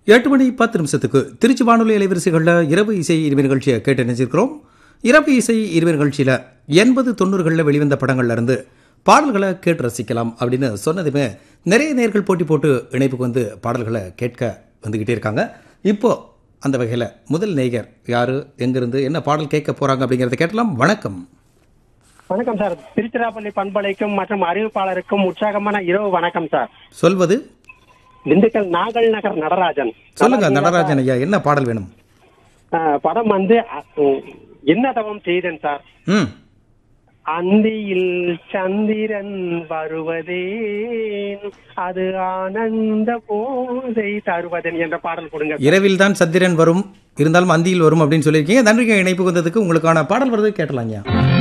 எட்டு மணி பத்து நிமிஷத்துக்கு திருச்சி வானொலி அலைவரிசைகளில் இரவு இசை இருவர் நிகழ்ச்சியை கேட்டு நினைச்சிருக்கிறோம் இரவு இசை இருவர் நிகழ்ச்சியில் எண்பது தொண்ணூறுகளில் வெளிவந்த படங்கள்ல இருந்து பாடல்களை கேட்டு ரசிக்கலாம் அப்படின்னு சொன்னதுமே நிறைய நேர்கள் போட்டி போட்டு இணைப்புக்கு வந்து பாடல்களை கேட்க வந்துக்கிட்டே இருக்காங்க இப்போ அந்த வகையில் முதல் நேயர் யாரு எங்கிருந்து என்ன பாடல் கேட்க போறாங்க அப்படிங்கிறத கேட்டலாம் வணக்கம் வணக்கம் சார் திருச்சிராப்பள்ளி பண்பலைக்கும் மற்றும் அறிவிப்பாளருக்கும் உற்சாகமான இரவு வணக்கம் சார் சொல்வது திண்டுக்கல் நாகல் நகர் நடராஜன் சொல்லுங்க நடராஜன் ஐயா என்ன பாடல் வேணும் ஆஹ், படம் வந்து அ- உம், என்ன தவம் செய்தேன் சார் ம் அந்தியில் சந்திரன் வருவதேன் அது ஆனந்த போதை தருவதேன் என்ற பாடல் கொடுங்க இரவில் தான் சந்திரன் வரும் இருந்தாலும் அந்தியில் வரும் அப்படின்னு சொல்லியிருக்கீங்க நன்றிங்க இணைப்பு வந்ததுக்கு உங்களுக்கான பாடல் வருது கேட்டலாங்க